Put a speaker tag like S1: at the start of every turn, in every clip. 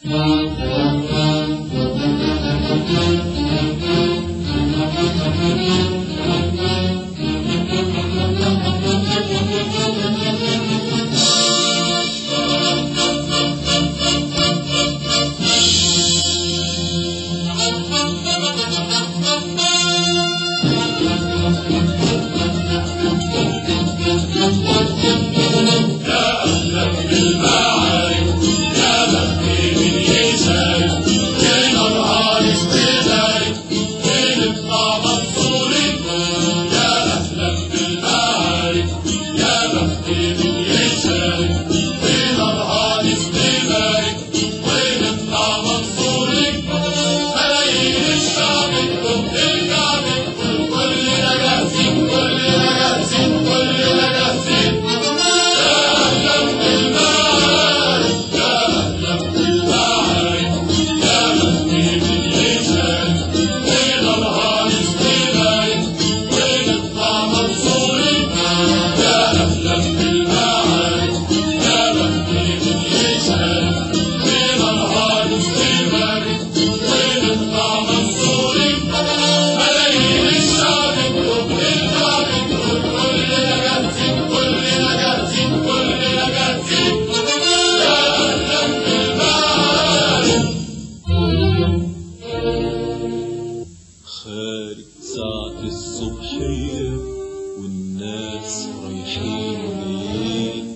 S1: خارج ساعة الصبحية والناس رايحين جايين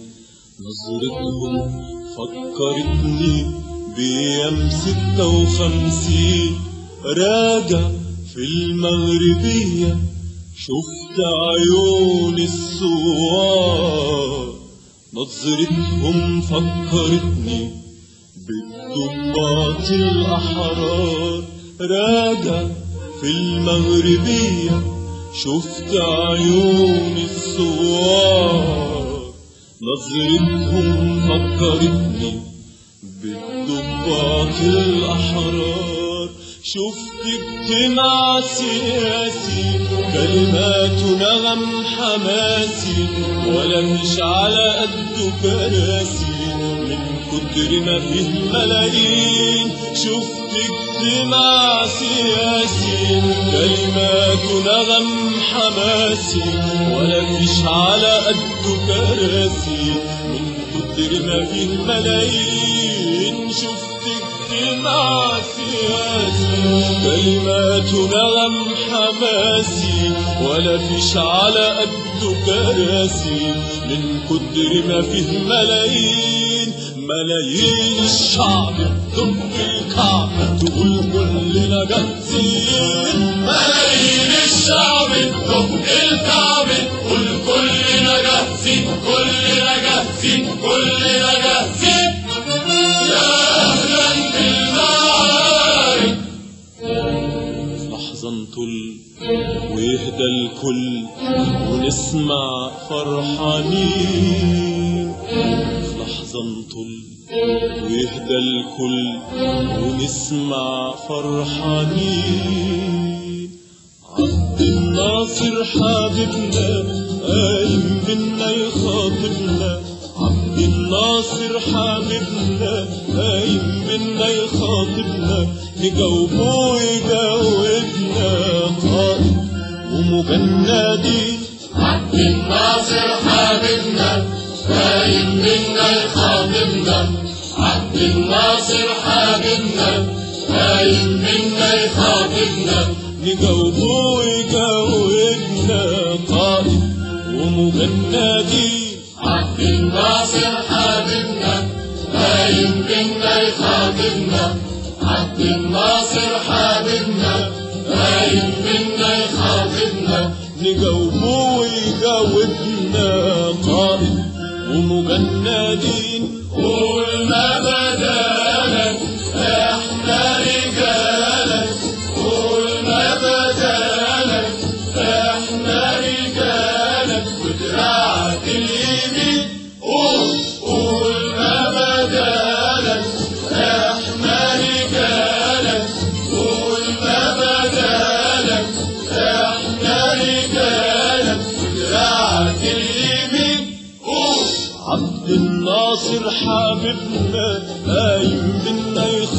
S1: نظرتهم فكرتني بأيام ستة وخمسين راجع في المغربية شفت عيون الثوار نظرتهم فكرتني بالضباط الأحرار راجع في المغربية شفت عيون الثوار نظرتهم فكرتني بالضباط الأحرار شفت اجتماع سياسي كلمات نغم حماسي ولا مش على قد كراسي من كتر ما فيه ملايين شفت اجتماع سياسي كلمات نغم حماسي ولا فيش على قد كراسي من كتر ما فيه ملايين شفت اجتماع سياسي كلمات نغم حماسي ولا فيش على قد كراسي من كتر ما فيه ملايين ملايين الشعب تدق الكعبة تقول كلنا جاهزين
S2: ملايين الشعب تدق الكعبة تقول كلنا جاهزين كلنا جاهزين كلنا جاهزين يا أهلا بالمعارك
S1: لحظة نطل ويهدى الكل ونسمع فرحانين لحظة نطل ويهدى الكل ونسمع فرحانين عبد الناصر حبيبنا قايم بينا يخاطبنا عبد الناصر حبيبنا قايم بينا يخاطبنا نجاوبه ويجاوبنا قائد ومجندين
S2: عبد الناصر حبيبنا باين منا يخاطبنا عبد الناصر حبيبنا باين منا يخاطبنا
S1: نجاوبه ويجاوبنا قائد ومجندين
S2: عبد الناصر حبيبنا باين منا يخاطبنا عبد الناصر حبيبنا باين منا يخاطبنا
S1: نجاوبه ويجاوبنا قائد ومجندين
S2: قول ما بدالك احنا رجالك قول ما بدالك احنا رجالك ودراعك اليمين قول قول ما بدالك احنا رجالك قول ما بدالك احنا رجالك ودراعك اليمين قول
S1: عبد الناصر حبيبنا قايم بينا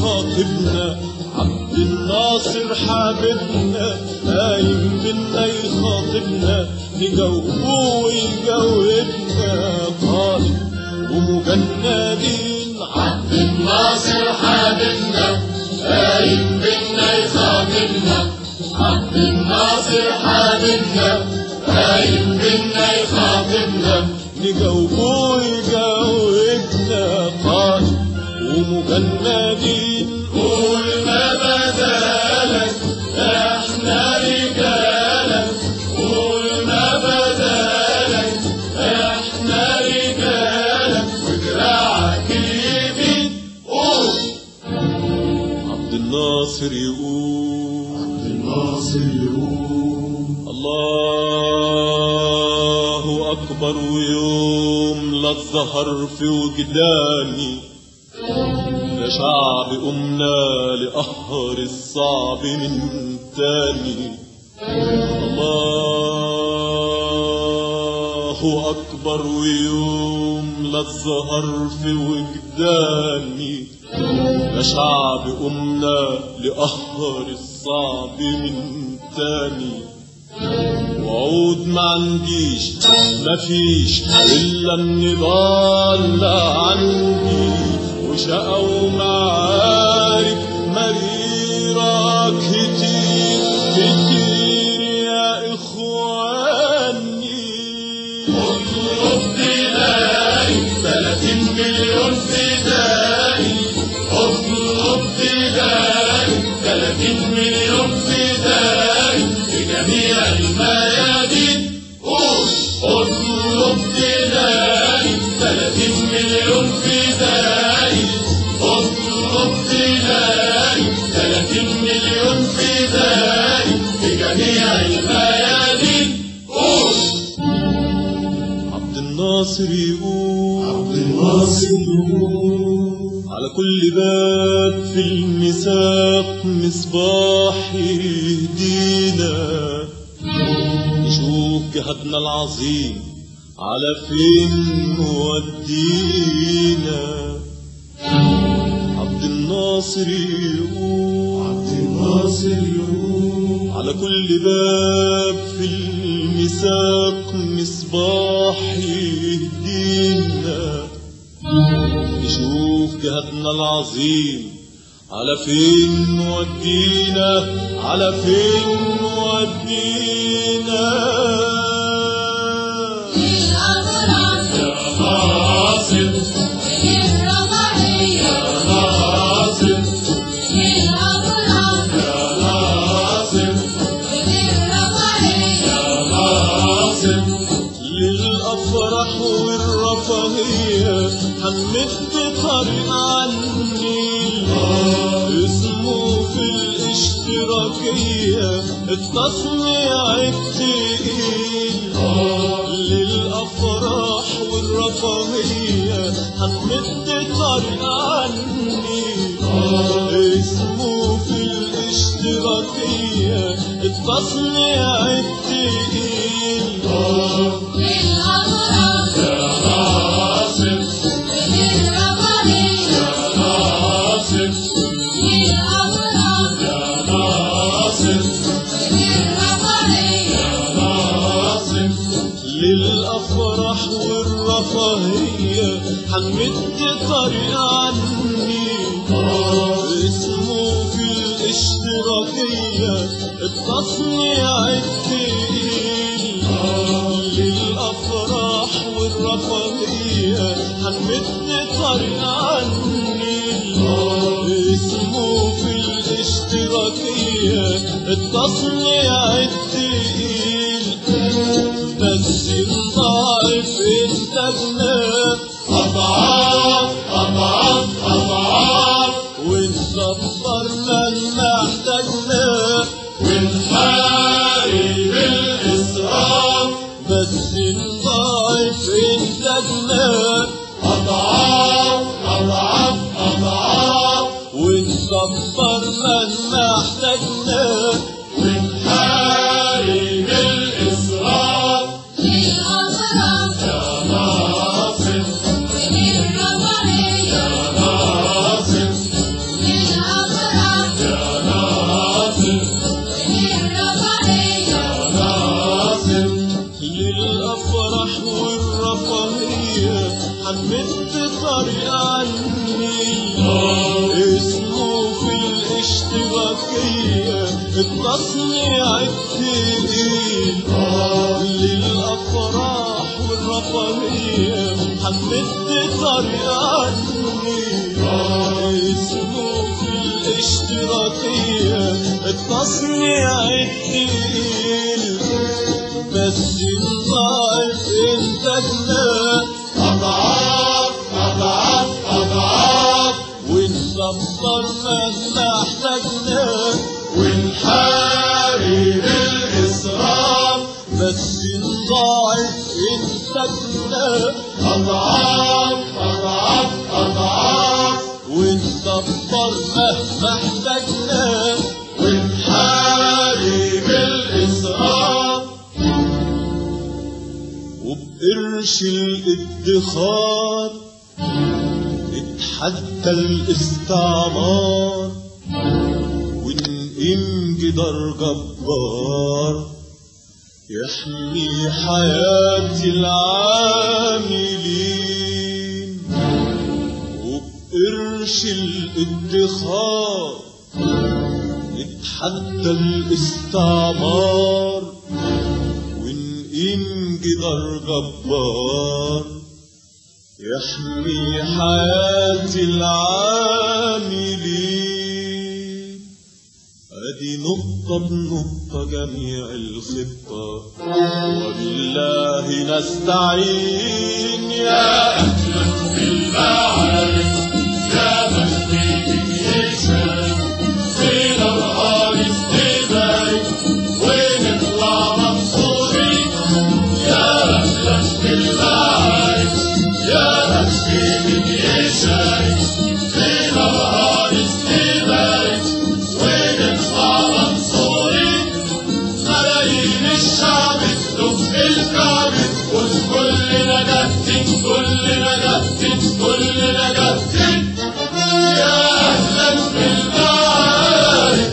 S1: يخاطبنا عبد الناصر حبيبنا قايم بينا يخاطبنا نجاوبه ويجاوبنا قائد ومجندين
S2: عبد الناصر حبيبنا قايم بينا يخاطبنا عبد الناصر حبيبنا قايم بينا يخاطبنا
S1: نجاوبه ويجاوبنا قائد ومجندين
S2: قول ما بدالك احنا رجالك قول ما بدالك احنا رجالك ودراعك اليمين قول
S1: عبد الناصر يقول
S2: الناصر يقول
S1: الله أكبر ويوم لا الظهر في وجداني يا شعب قمنا لقهر الصعب من تاني الله أكبر ويوم لا الظهر في وجداني يا شعب قمنا لقهر الصعب من تاني وعود ما عنديش مفيش إلا النضال عندي وشقى ومعارك مريرة كتير كتير يا إخواني
S2: اطلب تلاقي 30 مليون فدائي اطلب تلاقي 30 مليون فدائي في جميع الميادين قول اطلب تلاقي 30 مليون فدائي اطلب تلاقي 30 مليون فدائي في جميع الميادين قول
S1: عبد الناصر يقول
S2: الناصر يقول
S1: على كل باب في المساق مصباح يهدينا نشوف جهدنا العظيم على فين مودينا عبد الناصر يقول
S2: الناصر يقول
S1: على كل باب في المساق مصباح يهدينا نشوف جهتنا العظيم على فين مودينا على فين مودينا
S2: ناصر ناصر ناصر ناصر
S1: للأفراح والرفاهية هنمد طريق عني اسمه في الاشتراكية التصنيع التقيل للأفراح والرفاهية هنمد طريق عني اسمه في الاشتراكية التصنيع التقيل
S2: ناصر ناصر ناصر ناصر
S1: للأفراح والرفاهية هنمد طريق عني اسمه في الاشتراكية التصنيع التقيل للأفراح والرفاهية هنمد طريق عني اسمه في الاشتراكية التصنيع التقيل بس نضاعف إنتاجنا
S2: أضعاف أضعاف أضعاف
S1: ونصبر من محتاجنا
S2: ونحارب الإسراف
S1: بس نضاعف إنتاجنا
S2: أضعاف أضعاف أضعاف
S1: ونصبر من محتاجنا
S2: ونحارب الإسراف يا ناصر يا ناصر
S1: حملت طريق عني اسمه في الاشتراكية التصنيع التقيل للأفراح والرفاهية حملت طريق عني اسمه في الاشتراكية التصنيع التقيل بس نضاعف انتاجنا
S2: أضعاف أضعاف أضعاف
S1: ونصبر مهما احتاجنا
S2: ونحارب الإسراف
S1: بس نضاعف انتاجنا
S2: أضعاف أضعاف أضعاف
S1: ونصبر مهما احتاجنا
S2: ونحارب الإسراف
S1: وبقرش الادخار نتحدى الاستعمار ونقيم جدار جبار يحمي حياة العاملين وبقرش الادخار نتحدى الاستعمار ونقيم جدار جبار يحمي حياة العاملين ادي نقطة بنقطة جميع الخطة وبالله نستعين يا
S2: بالمعارف يا مخفي يشهد فينا نهار استباك ونطلع منصورين يا أهلا بالمعارف يا مخفي يشهد فينا نهار استباك ونطلع منصورين ملايين الشعب تدق الكعب كلنا جاهزين كلنا جاهزين كلنا جاهزين يا اهلا بالمعارف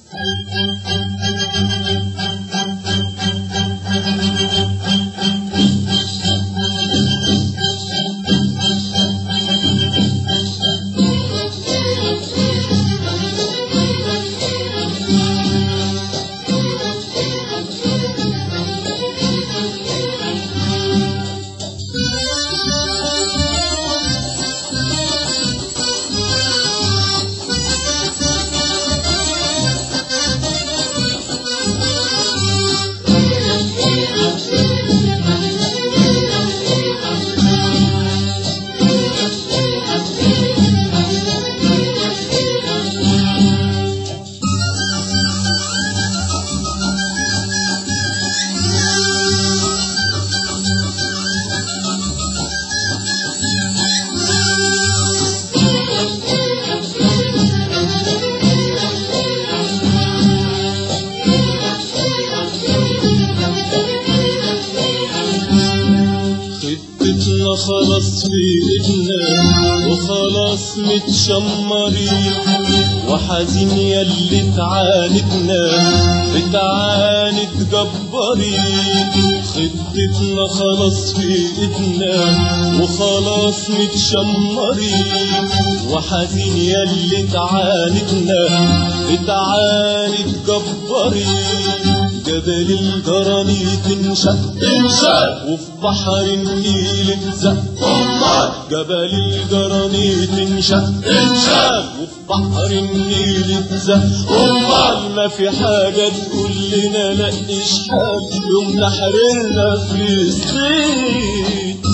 S1: خطتنا خلاص في ايدنا وخلاص متشمرين وحزين ياللي تعاندنا بتعاند جبارين خطتنا خلاص في ايدنا وخلاص متشمرين وحزين ياللي تعاندنا بتعاند جبارين جبل الجرانيت انشق
S2: انشق
S1: وفي بحر النيل اتزق
S2: أمال
S1: جبل الجرانيت انشق
S2: انشق
S1: وفي بحر النيل اتزق امال ما في حاجة تقول لنا لا اشحال يوم تحررنا فلسطين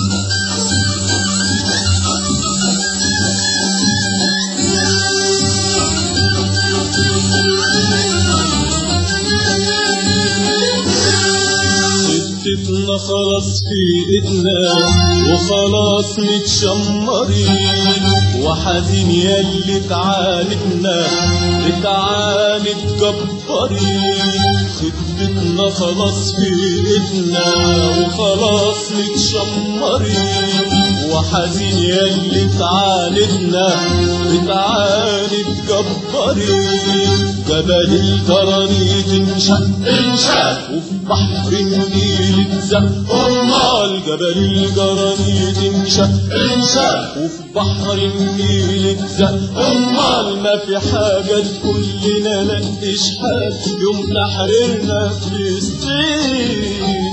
S1: خطتنا خلاص في ايدنا وخلاص متشمرين وحزين ياللي تعاندنا بتعاند جبارين خطتنا خلاص في ايدنا وخلاص متشمرين وحزين ياللي تعاندنا بتعاند جبارين جبل الجرانيت انشق
S2: انشق
S1: وفي بحر النيل اتزق امال جبل الجرانيد انشق
S2: انشق
S1: وفي بحر النيل اتزق امال ما في حاجه تقول لنا لا اشحال يوم تحريرنا فلسطين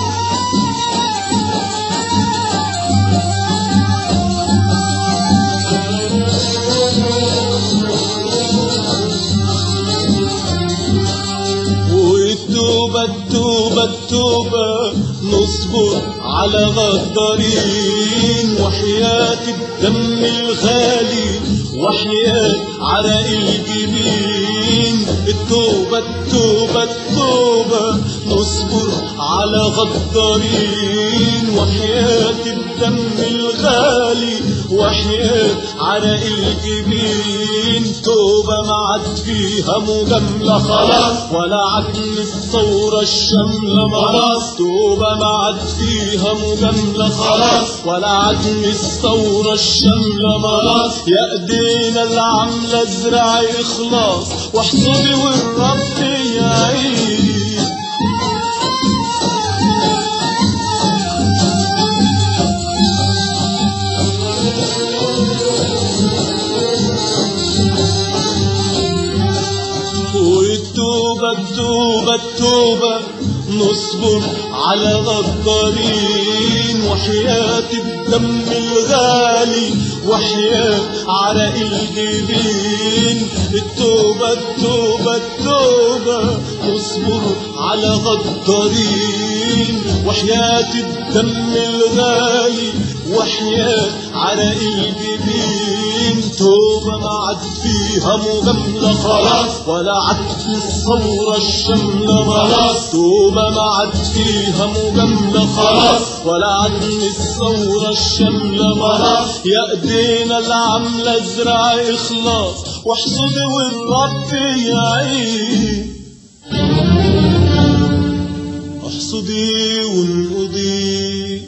S1: والتوبة التوبة التوبة نصبر على غدارين وحياة الدم الغالي وحياة عرق الجبين التوبة التوبة التوبة نصبر على غدارين وحياة الدم الغالي وحياة عرق الجبين توبة ما عاد فيها مجاملة خلاص ولا عدم الثورة الشاملة خلاص توبة ما عاد فيها مجاملة خلاص ولا عدم الثورة الشاملة خلاص يا ايدينا العاملة ازرع اخلاص واحسبي والرب يعين والتوبة التوبة التوبة نصبر على غدارين وحياة الدم الغالي وحياة عرق الجبين التوبة التوبة التوبة نصبر على غدارين وحياة الدم الغالي وحياة عرق الجبين توبة ما عاد فيها مجاملة خلاص ولا عاد في الثورة الشاملة خلاص توبة ما عاد فيها مجاملة خلاص ولا عاد في الثورة الشاملة خلاص يا ايدينا العاملة ازرع اخلاص واحصدي والرب يعين احصدي وانقضي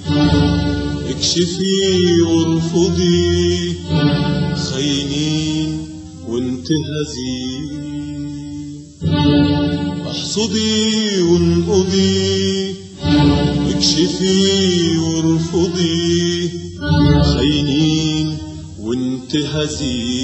S1: اكشفي وارفضي خاينين وانتهزي احصدي وانقضي اكشفي وارفضي خاينين وانتهزي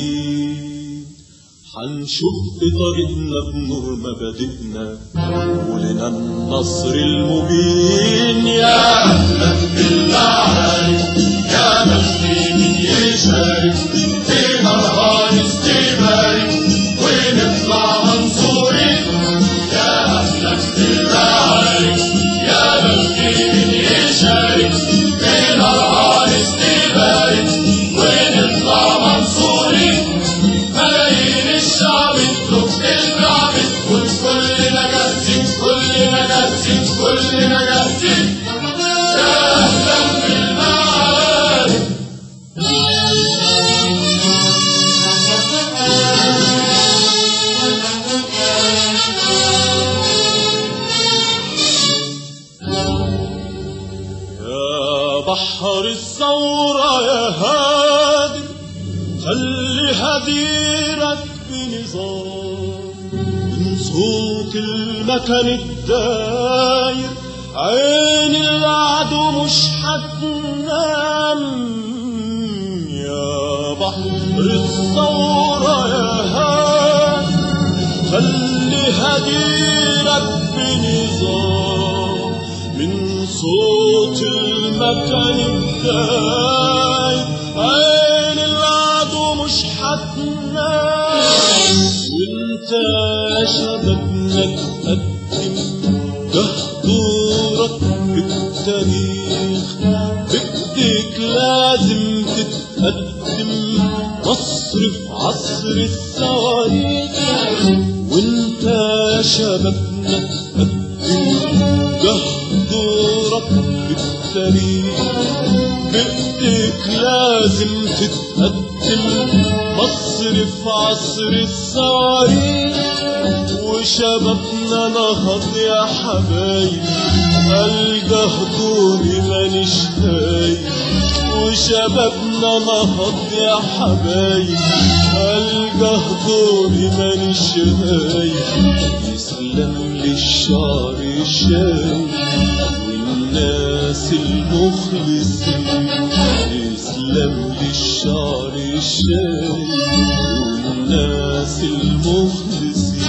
S1: حنشوف في طريقنا بنور مبادئنا ولنا النصر المبين يا
S2: أهلا بالله يا مسلمين يشارك في مرهان استبارك ونطلع منصورين يا أهلا بالله يا مسلمين يشارك في مرهان استبارك ونطلع منصورين ملايين الشعب تدق الكعب تقول كلنا جاهزين كلنا جاهزين كلنا جاهزين يا أهلا بالمعارك
S1: يا بحر الثورة يا هادر خلي هديرك بنظام من صوت المكان الداير عين العدو مش هتنام يا بحر الثورة يا هادر خلي هديرك بنظام من صوت المكان الدايم عين العدو مش هتنام وانت يا شبابنا تقدم دهدورك بالتاريخ بايديك لازم تتقدم مصر في عصر الصواريخ وانت يا شبابنا تقدم دهدورك بالتاريخ بايديك لازم تتقدم مصر في عصر الصواريخ وشبابنا نهض يا حبايب ألقى هدومي مانيش تايب وشبابنا نهض يا حبايب ألقى هدومي مانيش تايب يسلم يسلم للشعر الشاي والناس المخلصين يسلم للشعر الشاي والناس المخلصين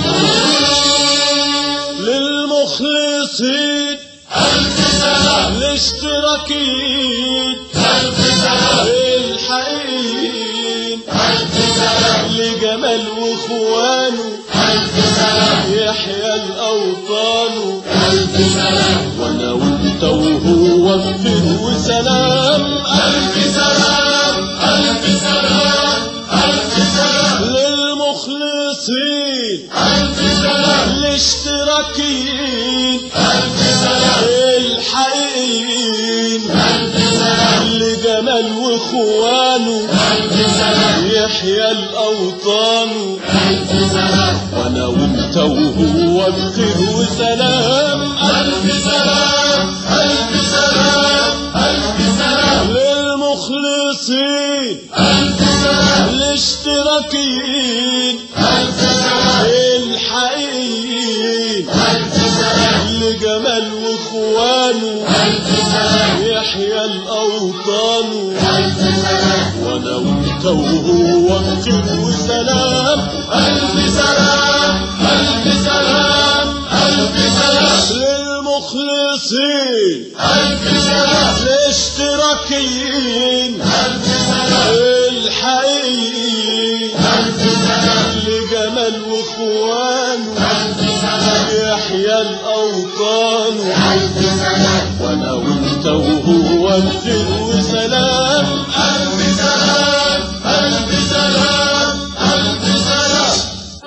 S1: للمخلصين
S2: ألف سلام
S1: الاشتراكيين
S2: ألف سلام
S1: الحقيقيين
S2: ألف سلام
S1: لجمال واخوانه
S2: ألف سلام
S1: يحيى الاوطان
S2: ألف سلام
S1: وانا وانت وهو بخير وسلام
S2: ألف سلام ألف سلام ألف سلام
S1: للمخلصين
S2: ألف سلام
S1: الاشتراكيين
S2: ألف سلام
S1: الحقيقيين
S2: ألف سلام
S1: لجمال واخوانه
S2: ألف سلام
S1: يحيى الاوطان
S2: ألف سلام
S1: وانا وانت وهو بخير وسلام
S2: ألف سلام ألف سلام ألف سلام
S1: للمخلصين
S2: ألف سلام
S1: الاشتراكيين
S2: ألف سلام
S1: الحقيقيين
S2: ألف سلام
S1: لجمال واخوانه
S2: ألف سلام
S1: يحيى الاوطان
S2: ألف سلام
S1: وانا وانت وهو بخير وسلام
S2: ألف سلام ألف سلام ألف سلام
S1: للمخلصين
S2: ألف سلام
S1: الاشتراكيين
S2: ألف سلام
S1: الحقيقيين
S2: ألف سلام
S1: لجمال واخوانه
S2: ألف سلام
S1: يحيى الاوطان
S2: ألف سلام
S1: وانا وانت وهو بخير وسلام
S2: ألف سلام ألف سلام ألف سلام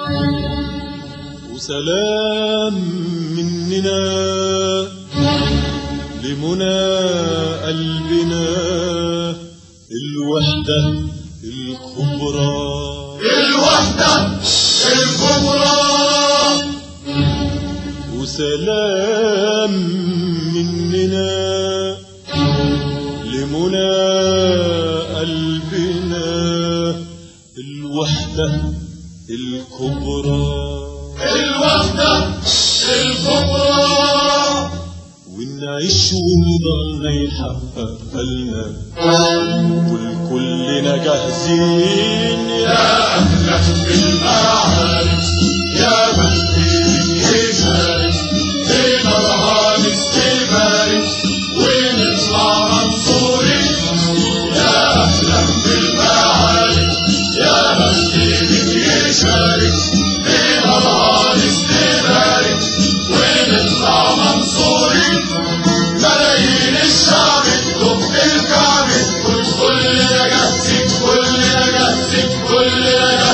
S1: وسلام مننا لمنى قلبنا الوحدة الكبرى
S2: الوحدة الكبرى
S1: وسلام مننا لمنى قلبنا الوحدة الكبرى
S2: الوحدة الكبرى
S1: ونعيش ونضلنا يحقق لنا والكلنا جاهزين يا
S2: أهلا بالمعارف يا من فيك يشارك في مرهان استبارك ونطلع منصورين يا أهلا بالمعارف يا من فيك يشارك في مرهان استبارك ونطلع منصورين ملايين الشعب تدق الكعب كل كلنا جاهزين كلنا جاهزين كلنا